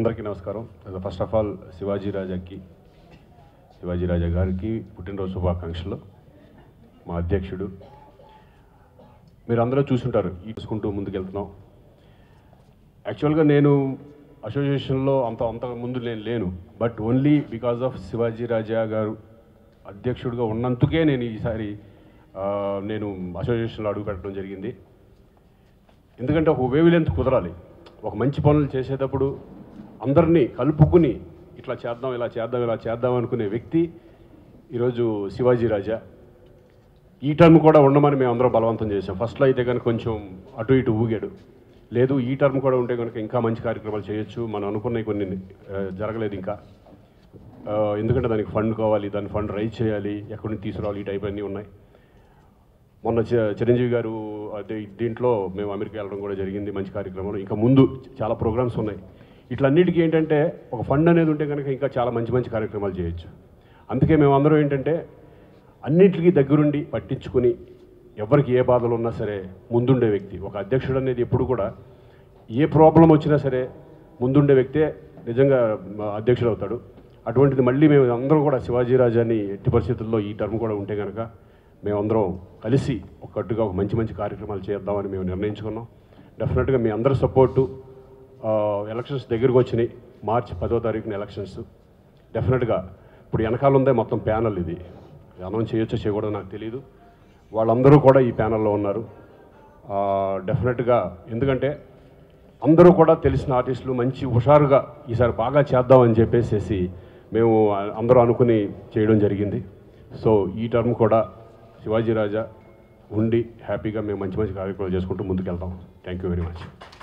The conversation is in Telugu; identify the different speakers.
Speaker 1: అందరికీ నమస్కారం ఫస్ట్ ఆఫ్ ఆల్ శివాజీ రాజాకి శివాజీ రాజా గారికి పుట్టినరోజు శుభాకాంక్షలు మా అధ్యక్షుడు మీరు అందరూ చూసుంటారు చూసుకుంటూ ముందుకెళ్తున్నాం యాక్చువల్గా నేను అసోసియేషన్లో అంత అంత ముందు నేను లేను but only because of Shivaji Raja గారు అధ్యక్షుడిగా ఉన్నందుకే నేను ఈసారి ఆ, నేను అసోసియేషన్లో అడుగు పెట్టడం జరిగింది ఎందుకంటే ఒక వేవ్ లెంత్ కుదరాలి ఒక మంచి పనులు చేసేటప్పుడు అందరినీ కలుపుకుని ఇట్లా చేద్దాం ఇలా చేద్దాం ఇలా చేద్దాం అనుకునే వ్యక్తి ఈరోజు శివాజీ రాజా ఈ టర్మ్ కూడా ఉండమని మేము అందరం బలవంతం చేసాం ఫస్ట్లో అయితే కనుక కొంచెం అటు ఇటు ఊగాడు లేదు ఈ టర్మ్ కూడా ఉంటే కనుక ఇంకా మంచి కార్యక్రమాలు చేయొచ్చు మనం అనుకున్నవి కొన్ని ఆ, జరగలేదు ఇంకా ఆ, ఎందుకంటే దానికి ఫండ్ కావాలి దాని ఫండ్ రైజ్ చేయాలి ఎక్కడి నుంచి తీసుకురావాలి ఈ టైప్ అన్నీ ఉన్నాయి మొన్న చి- చిరంజీవి గారు అదే దీంట్లో మేము అమెరికా వెళ్ళడం కూడా జరిగింది మంచి కార్యక్రమాలు ఇంకా ముందు చాలా ప్రోగ్రామ్స్ ఉన్నాయి ఇట్లన్నిటికీ ఏంటంటే ఒక ఫండ్ అనేది ఉంటే కనుక ఇంకా చాలా మంచి మంచి కార్యక్రమాలు చేయొచ్చు అందుకే మేము అందరం ఏంటంటే అన్నిటికీ దగ్గరుండి పట్టించుకుని ఎవరికి ఏ బాధలు ఉన్నా సరే ముందుండే వ్యక్తి ఒక అధ్యక్షుడు అనేది ఎప్పుడు కూడా ఏ ప్రాబ్లం వచ్చినా సరే ముందుండే వ్యక్తే నిజంగా మ, అధ్యక్షుడు అవుతాడు అటువంటిది మళ్ళీ మేము అందరం కూడా శివాజీ రాజాని ఎట్టి పరిస్థితుల్లో ఈ టర్మ్ కూడా ఉంటే కనుక మేమందరం కలిసి ఒక్కట్టుగా ఒక మంచి మంచి కార్యక్రమాలు చేద్దామని మేము నిర్ణయించుకున్నాం డెఫినెట్గా మీ అందరి సపోర్టు ఎలక్షన్స్ దగ్గరకు వచ్చినాయి మార్చి పదో తారీఖున ఎలక్షన్స్ డెఫినెట్గా ఇప్పుడు వెనకాల ఉందే మొత్తం ప్యానల్ ఇది అనౌన్స్ చేయొచ్చో చేయకూడదో నాకు తెలియదు వాళ్ళందరూ కూడా ఈ ప్యానల్లో ఉన్నారు డెఫినెట్గా ఎందుకంటే అందరూ కూడా తెలిసిన ఆర్టిస్టులు మంచి హుషారుగా ఈసారి బాగా చేద్దామని చెప్పేసేసి మేము అందరూ అనుకుని చేయడం జరిగింది సో ఈ టర్మ్ కూడా శివాజీ రాజా ఉండి హ్యాపీగా మేము మంచి మంచి కార్యక్రమాలు చేసుకుంటూ ముందుకెళ్తాం థ్యాంక్ యూ వెరీ మచ్